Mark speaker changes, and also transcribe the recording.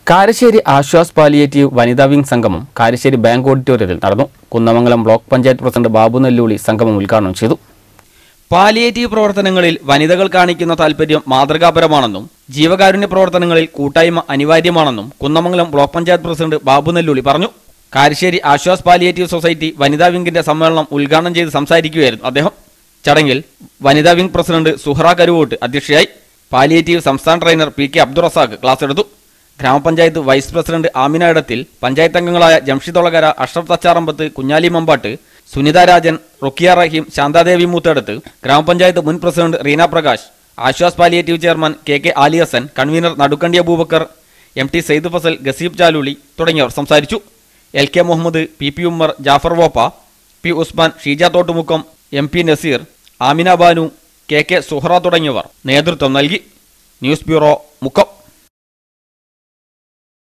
Speaker 1: Karassery Aswas palliative വനിതാ wing സംഗമം Karassery bank ഓഡിറ്റോറിയത്തിൽ നടന്നു കുന്നമംഗലം ബ്ലോക്ക് പഞ്ചായത്ത് പ്രസിഡന്റ് ബാബു നെല്ലൂളി സംഗമം ഉദ്ഘാടനം ചെയ്തു പാലിയേറ്റീവ് പ്രവർത്തനങ്ങളിൽ വനിതകൾ കാണിക്കുന്ന താൽപര്യം മാതൃകാപരമാണെന്നും ജീവകാരുണ്യ പ്രവർത്തനങ്ങളിൽ കൂട്ടായ്മ അനിവാര്യമാണെന്നും കുന്നമംഗലം ബ്ലോക്ക് പഞ്ചായത്ത് പ്രസിഡന്റ് ബാബു നെല്ലൂളി പറഞ്ഞു കാരശ്ശേരി ആശ്വാസ് പാലിയേറ്റീവ് സൊസൈറ്റി വനിതാ വിംഗിന്റെ സമ്മേളനം ഉദ്ഘാടനം ചെയ്ത് സംസാരിക്കുകയായിരുന്നു അദ്ദേഹം ചടങ്ങിൽ വനിതാ വിംഗ് പ്രസിഡന്റ് സുഹറ കരുവോട്ട് അധ്യക്ഷയായി പാലിയേറ്റീവ് സംസ്ഥാന trainer P K Abdurazak class എടുത്തു ഗ്രാമപഞ്ചായത്ത് വൈസ് പ്രസിഡന്റ് ആമിന ഇടത്തിൽ പഞ്ചായത്ത് അംഗങ്ങളായ ജംഷിദ് ഒളകര അഷ്റഫ് തച്ചാറമ്പത്ത് കുഞ്ഞാലി മമ്പാട്ട് സുനിത രാജൻ റുക്കിയ റഹീം ശാന്താദേവി മൂത്തടുത്ത് ഗ്രാമപഞ്ചായത്ത് മുൻ president Reena Prakash Aswas palliative chairman K K Ali Hasan convener Nadukkandi Aboobacker M T Sayed Fazal Ghazeeb Chaluli തുടങ്ങിയവർ സംസാരിച്ചു L K Muhammad P P Ummer Jafar വോപ്പ P Usman Sheeja Thottumukkam M P Naseer Amina Banu K K Suhara തുടങ്ങിയവർ നേതൃത്വം നൽകി ന്യൂസ് ബ്യൂറോ മുക്കം